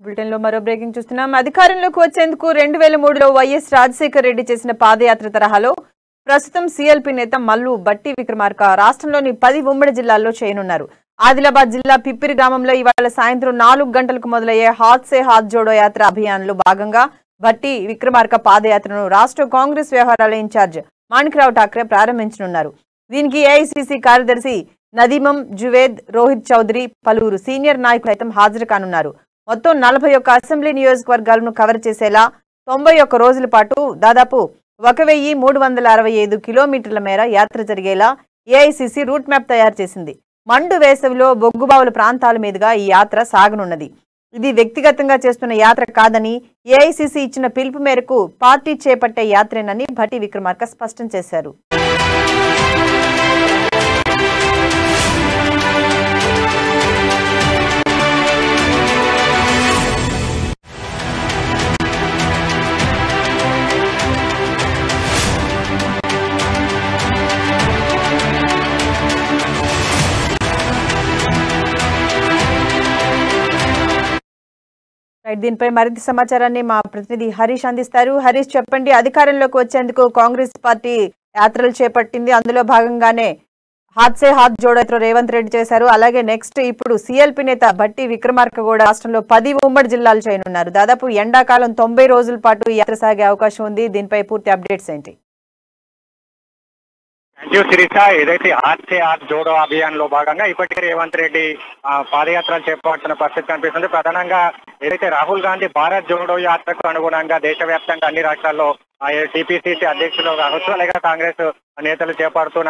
Bulletin లో మరో breaking చూస్తున్నాం అధికారంలోకి వచ్చేందుకు రెండు వేల మూడులో వైఎస్ రాజశేఖర రెడ్డి చేసిన పాదయాత్ర తరహాలో ప్రస్తుతం సీఎల్పీ నేత మల్లు బట్టి విక్రమార్క రాష్ట్రంలోని పది ఉమ్మడి జిల్లాల్లో చేయనున్నారు ఆదిలాబాద్ జిల్లా పిప్పిరి గ్రామంలో ఇవాళ సాయంత్రం నాలుగు గంటలకు మొదలయ్యే హాత్ సే హాత్ జోడో యాత్ర అభియాన్లో భాగంగా భట్టి విక్రమార్క పాదయాత్రను రాష్ట్ర కాంగ్రెస్ వ్యవహారాల ఇన్ఛార్జ్ మాణిక్రావు ఠాక్రే ప్రారంభించనున్నారు దీనికి ఏఐసిసి కార్యదర్శి నదీమం జువేద్ రోహిత్ చౌదరి పలువురు సీనియర్ నాయకులు సైతం హాజరు కానున్నారు మొత్తం నలభై ఒక్క అసెంబ్లీ నియోజకవర్గాలను కవర్ చేసేలా తొంభై ఒక్క రోజుల పాటు దాదాపు ఒక వెయ్యి మూడు వందల అరవై ఐదు కిలోమీటర్ల మేర యాత్ర జరిగేలా ఏఐసిసి రూట్ మ్యాప్ తయారు చేసింది మండు వేసవిలో బొగ్గుబావుల ప్రాంతాల మీదుగా ఈ యాత్ర సాగనున్నది ఇది వ్యక్తిగతంగా చేస్తున్న యాత్ర కాదని ఏఐసిసి ఇచ్చిన పిలుపు మేరకు పార్టీ చేపట్టే యాత్రేనని భట్టి విక్రమార్క స్పష్టం చేశారు రైట్ దీనిపై మరింత సమాచారాన్ని మా ప్రతినిధి హరీష్ అందిస్తారు హరీష్ చెప్పండి అధికారంలోకి వచ్చేందుకు కాంగ్రెస్ పార్టీ యాత్రలు చేపట్టింది అందులో భాగంగానే హాత్ సే హాత్ జోడైతో రేవంత్ రెడ్డి చేశారు అలాగే నెక్స్ట్ ఇప్పుడు సీఎల్పీ నేత బట్టి విక్రమార్క కూడా రాష్ట్రంలో పది ఉమ్మడి జిల్లాలు చేయనున్నారు దాదాపు ఎండాకాలం తొంభై రోజుల పాటు ఈ యాత్ర సాగే అవకాశం ఉంది దీనిపై పూర్తి అప్డేట్స్ ఏంటి థ్యాంక్ యూ శిరీష ఏదైతే ఆర్సే ఆర్ జోడో అభియాన్ లో భాగంగా ఇప్పటికే రేవంత్ రెడ్డి ఆ, పాదయాత్రలు చేపడుతున్న పరిస్థితి కనిపిస్తుంది ప్రధానంగా ఏదైతే రాహుల్ గాంధీ భారత్ జోడో యాత్రకు అనుగుణంగా దేశవ్యాప్తంగా అన్ని రాష్ట్రాల్లో టీపీసీసీ అధ్యక్షులు కావచ్చు అలాగే కాంగ్రెస్ నేతలు చేపడుతున్న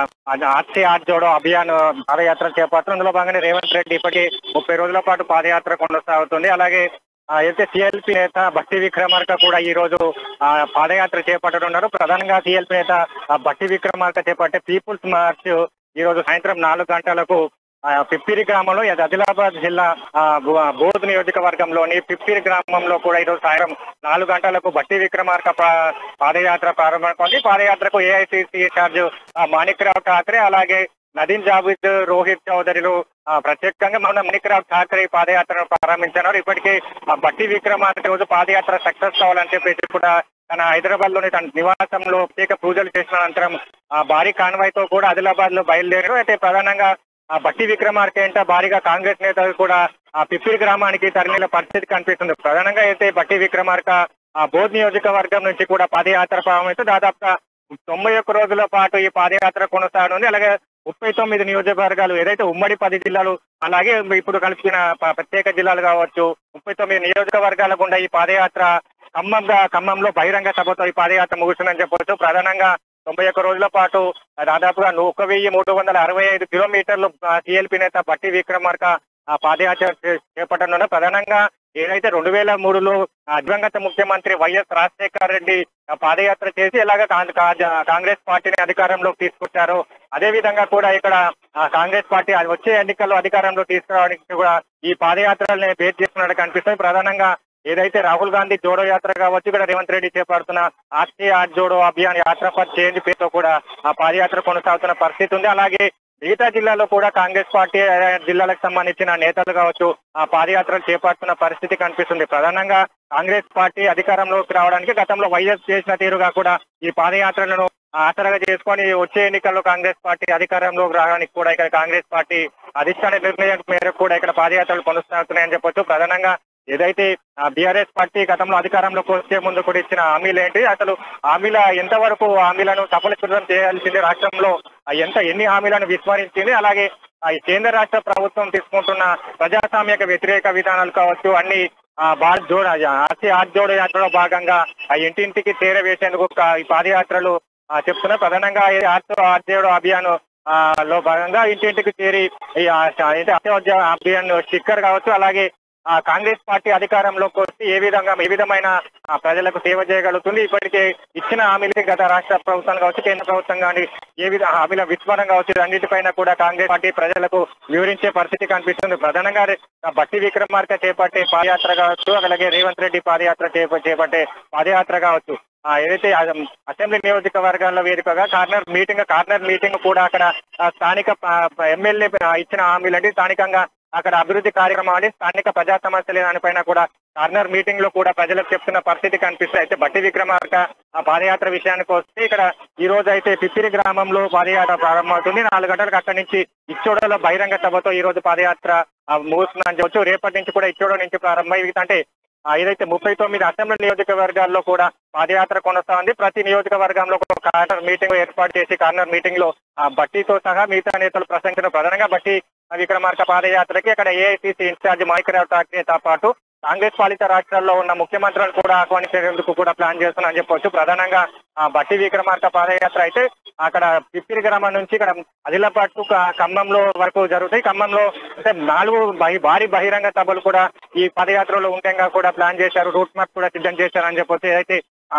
ఆర్సీ ఆర్ జోడో అభియాన్ పాదయాత్ర చేపడుతున్నారు అందులో భాగంగానే రేవంత్ రెడ్డి ఇప్పటికీ ముప్పై రోజుల పాటు పాదయాత్ర కొనసాగుతుంది అలాగే ఆ, అయితే సిఎల్పి నేత భట్టి విక్రమార్క కూడా ఈ రోజు ఆ, పాదయాత్ర చేపట్టనున్నారు ప్రధానంగా సిఎల్పి నేత ఆ, భట్టి విక్రమార్క చేపట్టే పీపుల్స్ మార్చ్ ఈ రోజు సాయంత్రం నాలుగు గంటలకు ఆ, పిప్పిరి గ్రామంలో ఇది ఆదిలాబాద్ జిల్లా ఆ, బో- బోధ్ నియోజకవర్గంలోని పిప్పిరి గ్రామంలో కూడా ఈరోజు సాయంత్రం నాలుగు గంటలకు భట్టి విక్రమార్క పా- పాదయాత్ర ప్రారంభమవుతుంది పాదయాత్రకు ఏఐసిసి ఇన్ఛార్జ్ మాణిక్రావు ఠాకరే అలాగే నదీన్ జావేద్ రోహిత్ చౌదరిలు ఆ, ప్రత్యేకంగా మన మణికరావు ఠాకరే ఈ పాదయాత్రను ప్రారంభించారు ఇప్పటికే ఆ బట్టి విక్రమార్క రోజు పాదయాత్ర సక్సెస్ కావాలని చెప్పేసి కూడా తన హైదరాబాద్ లోని తన నివాసంలో ప్రత్యేక పూజలు చేసిన అనంతరం ఆ భారీ కాన్వాయ్ తో కూడా ఆదిలాబాద్ లో బయలుదేరారు అయితే ప్రధానంగా ఆ బట్టి విక్రమార్క ఏంట భారీగా కాంగ్రెస్ నేతలు కూడా ఆ పిప్పిరి గ్రామానికి తరలిన పరిస్థితి కనిపిస్తుంది ప్రధానంగా అయితే బట్టి విక్రమార్క ఆ బోధ్ నియోజకవర్గం నుంచి కూడా పాదయాత్ర ప్రారంభిస్తూ దాదాపుగా తొంభై ఒక్క రోజుల పాటు ఈ పాదయాత్ర కొనసాగనుంది అలాగే ముప్పై తొమ్మిది నియోజకవర్గాలు ఏదైతే ఉమ్మడి పది జిల్లాలు అలాగే ఇప్పుడు కలిపిన ప- ప్రత్యేక జిల్లాలు కావచ్చు ముప్పై తొమ్మిది నియోజకవర్గాల గుండా ఈ పాదయాత్ర ఖమ్మంగా ఖమ్మంలో బహిరంగ సభతో ఈ పాదయాత్ర ముగుస్తుందని చెప్పవచ్చు ప్రధానంగా తొంభై ఒక్క రోజుల పాటు దాదాపుగా ను- ఒక వెయ్యి మూడు వందల అరవై ఐదు కిలోమీటర్లు టీఎల్పీ నేత బట్టి విక్రమార్క ఆ పాదయాత్ర చే- చేపట్టనున్న ప్రధానంగా ఏదైతే రెండు వేల మూడులో ఆ దివంగత ముఖ్యమంత్రి వైఎస్ రాజశేఖర రెడ్డి ఆ పాదయాత్ర చేసి ఎలాగ కాం- కా- కాంగ్రెస్ పార్టీని అధికారంలోకి తీసుకొచ్చారో అదే విధంగా కూడా ఇక్కడ ఆ కాంగ్రెస్ పార్టీ అది వచ్చే ఎన్నికల్లో అధికారంలో తీసుకురావడానికి కూడా ఈ పాదయాత్రల్ని బేస్ చేస్తున్నట్టు కనిపిస్తుంది ప్రధానంగా ఏదైతే రాహుల్ గాంధీ జోడో యాత్ర కావచ్చు ఇక్కడ రేవంత్ రెడ్డి చేపడుతున్న ఆర్సీ ఆర్ జోడో అభియాన్ యాత్ర ఫర్ చేంజ్ పేరుతో కూడా ఆ పాదయాత్ర కొనసాగుతున్న పరిస్థితి ఉంది అలాగే మిగతా జిల్లాలో కూడా కాంగ్రెస్ పార్టీ ఆ, జిల్లాలకు సంబంధించిన నేతలు కావచ్చు ఆ పాదయాత్రలు చేపడుతున్న పరిస్థితి కనిపిస్తుంది ప్రధానంగా కాంగ్రెస్ పార్టీ అధికారంలోకి రావడానికి గతంలో వైఎస్ చేసిన తీరుగా కూడా ఈ పాదయాత్రలను ఆసరాగా చేసుకొని వచ్చే ఎన్నికల్లో కాంగ్రెస్ పార్టీ అధికారంలోకి రావడానికి కూడా ఇక్కడ కాంగ్రెస్ పార్టీ అధిష్టాన నిర్ణయం మేరకు కూడా ఇక్కడ పాదయాత్రలు కొనసాగుతున్నాయని చెప్పొచ్చు ప్రధానంగా ఏదైతే బీఆర్ఎస్ పార్టీ గతంలో అధికారంలోకి వచ్చే ముందు కూడా ఇచ్చిన హామీలు ఏంటి అసలు హామీల ఎంతవరకు హామీలను సఫలీకృతం చేయాల్సింది రాష్ట్రంలో ఆ ఎంత ఎన్ని హామీలను విస్మరించింది అలాగే ఆ ఈ కేంద్ర రాష్ట్ర ప్రభుత్వం తీసుకుంటున్న ప్రజాస్వామ్యక వ్యతిరేక విధానాలు కావచ్చు అన్ని ఆ భారత్ జోడ ఆర్సీ ఆర్ జోడ యాత్రలో భాగంగా ఆ ఇంటింటికి చేరవేసేందుకు ఒక ఈ పాదయాత్రలు ఆ, చెప్తున్నా ప్రధానంగా ఈ ఆర్సో ఆర్ జోడో అభియాన్ ఆ, లో భాగంగా ఇంటింటికి చేరి ఈ ఆ, ఏంటి ఆర్సో అభియాన్ స్టిక్కర్ కావచ్చు అలాగే ఆ కాంగ్రెస్ పార్టీ అధికారంలోకి వచ్చి ఏ విధంగా ఏ విధమైన ఆ, ప్రజలకు సేవ చేయగలుగుతుంది ఇప్పటికే ఇచ్చిన హామీలకి గత రాష్ట్ర ప్రభుత్వం కావచ్చు కేంద్ర ప్రభుత్వం కానీ ఏ విధ హామీల విస్మరణ కావచ్చు అన్నిటిపైన కూడా కాంగ్రెస్ పార్టీ ప్రజలకు వివరించే పరిస్థితి కనిపిస్తుంది ప్రధానంగా రే- ఆ బట్టి విక్రమార్క చేపట్టే పాదయాత్ర కావచ్చు అలాగే రేవంత్ రెడ్డి పాదయాత్ర చేప- చేపట్టే పాదయాత్ర కావచ్చు ఆ, ఏదైతే ఆ, అసెంబ్లీ నియోజకవర్గాల వేదికగా కార్నర్ మీటింగ్ కార్నర్ మీటింగ్ కూడా అక్కడ ఆ, స్థానిక ఎమ్మెల్యే ఇచ్చిన హామీలు అంటే స్థానికంగా అక్కడ అభివృద్ధి కార్యక్రమం అని స్థానిక ప్రజా సమస్యల దానిపైన కూడా కార్నర్ మీటింగ్ లో కూడా ప్రజలకు చెప్తున్న పరిస్థితి కనిపిస్తుంది అయితే బట్టి విక్రమార్క ఆ పాదయాత్ర విషయానికి వస్తే ఇక్కడ ఈ రోజు అయితే పిప్పిరి గ్రామంలో పాదయాత్ర ప్రారంభమవుతుంది నాలుగు గంటలకు అక్కడి నుంచి ఇచ్చోడలో బహిరంగ సభతో ఈ రోజు పాదయాత్ర ఆ, ముగుస్తుందని చెప్పొచ్చు రేపటి నుంచి కూడా ఇచ్చోడ నుంచి ప్రారంభమై అంటే ఆ, ఏదైతే ముప్పై తొమ్మిది అసెంబ్లీ నియోజకవర్గాల్లో కూడా పాదయాత్ర కొనసాగుంది ప్రతి నియోజకవర్గంలో ఒక కార్నర్ మీటింగ్ ఏర్పాటు చేసి కార్నర్ మీటింగ్ లో ఆ, బట్టితో సహా మిగతా నేతలు ప్రసంగించిన ప్రధానంగా బట్టి విక్రమార్క పాదయాత్రకి అక్కడ ఏఐసిసి ఇన్ఛార్జ్ మైక్రావ్ ఠాక్రేతో పాటు కాంగ్రెస్ పాలిత రాష్ట్రాల్లో ఉన్న ముఖ్యమంత్రులను కూడా ఆహ్వానించేందుకు కూడా ప్లాన్ చేస్తున్నారని చెప్పొచ్చు ప్రధానంగా ఆ, బట్టి విక్రమార్క పాదయాత్ర అయితే అక్కడ పిప్పిరి గ్రామం నుంచి ఇక్కడ ఆదిలాబాద్ టు క- ఖమ్మంలో వరకు జరుగుతాయి ఖమ్మంలో అంటే నాలుగు బహి- భారీ బహిరంగ సభలు కూడా ఈ పాదయాత్రలో ఉండేగా కూడా ప్లాన్ చేశారు రూట్ మ్యాప్ కూడా సిద్ధం చేశారని చెప్పొచ్చు అయితే ఆ,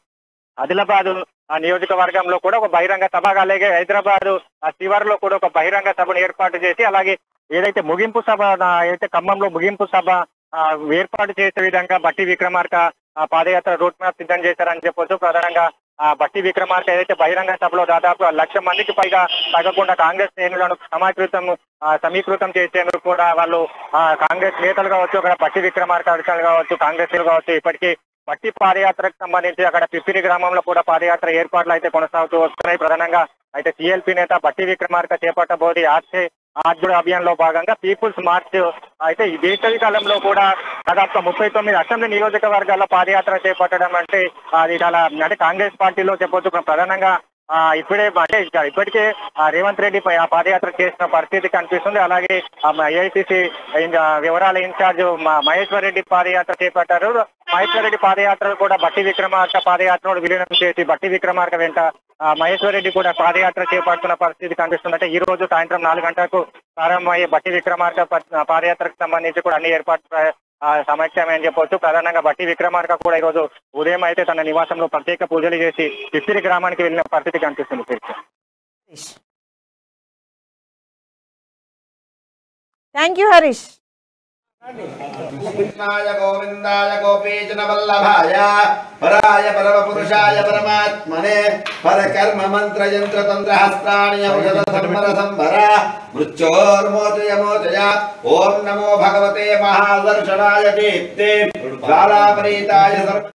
ఆదిలాబాద్ ఆ నియోజకవర్గంలో కూడా ఒక బహిరంగ సభ అలాగే హైదరాబాద్ ఆ శివారులో కూడా ఒక బహిరంగ సభను ఏర్పాటు చేసి అలాగే ఏదైతే ముగింపు సభ ఆ, ఏదైతే ఖమ్మంలో ముగింపు సభ ఆ, ఏర్పాటు చేసే విధంగా బట్టి విక్రమార్క ఆ, పాదయాత్ర రూట్ మ్యాప్ సిద్ధం చేశారని చెప్పొచ్చు ప్రధానంగా ఆ బట్టి విక్రమార్క ఏదైతే బహిరంగ సభలో దాదాపు లక్ష మందికి పైగా తగ్గకుండా కాంగ్రెస్ శ్రేణులను సమాకృతం ఆ, సమీకృతం చేసేందుకు కూడా వాళ్ళు ఆ, కాంగ్రెస్ నేతలు కావచ్చు అక్కడ బట్టి విక్రమార్క అధికారులు కావచ్చు కాంగ్రెస్ కావచ్చు ఇప్పటికీ బట్టి పాదయాత్రకు సంబంధించి అక్కడ పిప్పిరి గ్రామంలో కూడా పాదయాత్ర ఏర్పాట్లు అయితే కొనసాగుతూ వస్తున్నాయి ప్రధానంగా అయితే సిఎల్పి నేత బట్టి విక్రమార్క చేపట్టబోది ఆర్సే ఆర్జుడు అభియాన్ లో భాగంగా పీపుల్స్ మార్చ్ అయితే ఈ వేసవి కాలంలో కూడా దాదాపు ముప్పై తొమ్మిది అసెంబ్లీ నియోజకవర్గాల్లో పాదయాత్ర చేపట్టడం అంటే అది చాలా అంటే కాంగ్రెస్ పార్టీలో చెప్పొచ్చు ప్రధానంగా ఆ, ఇప్పుడే అంటే ఇక ఇప్పటికే ఆ, రేవంత్ రెడ్డి పై ఆ పాదయాత్ర చేసిన పరిస్థితి కనిపిస్తుంది అలాగే ఏఐసిసి వివరాల ఇన్ఛార్జ్ మ- మహేశ్వర్ రెడ్డి పాదయాత్ర చేపట్టారు మహేశ్వర్ రెడ్డి పాదయాత్ర కూడా బట్టి విక్రమార్క పాదయాత్రను విలీనం చేసి బట్టి విక్రమార్క వెంట ఆ, మహేశ్వర్ రెడ్డి కూడా పాదయాత్ర చేపడుతున్న పరిస్థితి కనిపిస్తుంది అంటే ఈ రోజు సాయంత్రం నాలుగు గంటలకు ప్రారంభమయ్యే బట్టి విక్రమార్క ప- పాదయాత్రకు సంబంధించి కూడా అన్ని ఏర్పాటు సమస్యమే అని చెప్పొచ్చు ప్రధానంగా బట్టి విక్రమార్క కూడా ఈ రోజు ఉదయం అయితే తన నివాసంలో ప్రత్యేక పూజలు చేసి పిప్పిరి గ్రామానికి వెళ్ళిన పరిస్థితి కనిపిస్తుంది కీర్తి. థ్యాంక్ యూ హరీష్ కృష్ణాయ గోవిందాయ గోపీజన వల్లభాయ పరాయ పరమపురుషాయ పరమాత్మనే పరకర్మ మంత్ర యంత్ర తంత్ర హస్త్రాణి ఔషధ సంవర సంవర మృత్యోర్మోచయ మోచయ ఓం నమో భగవతే మహాదర్శనాయ దీప్తే జ్వాలాపరీతాయ సర్వ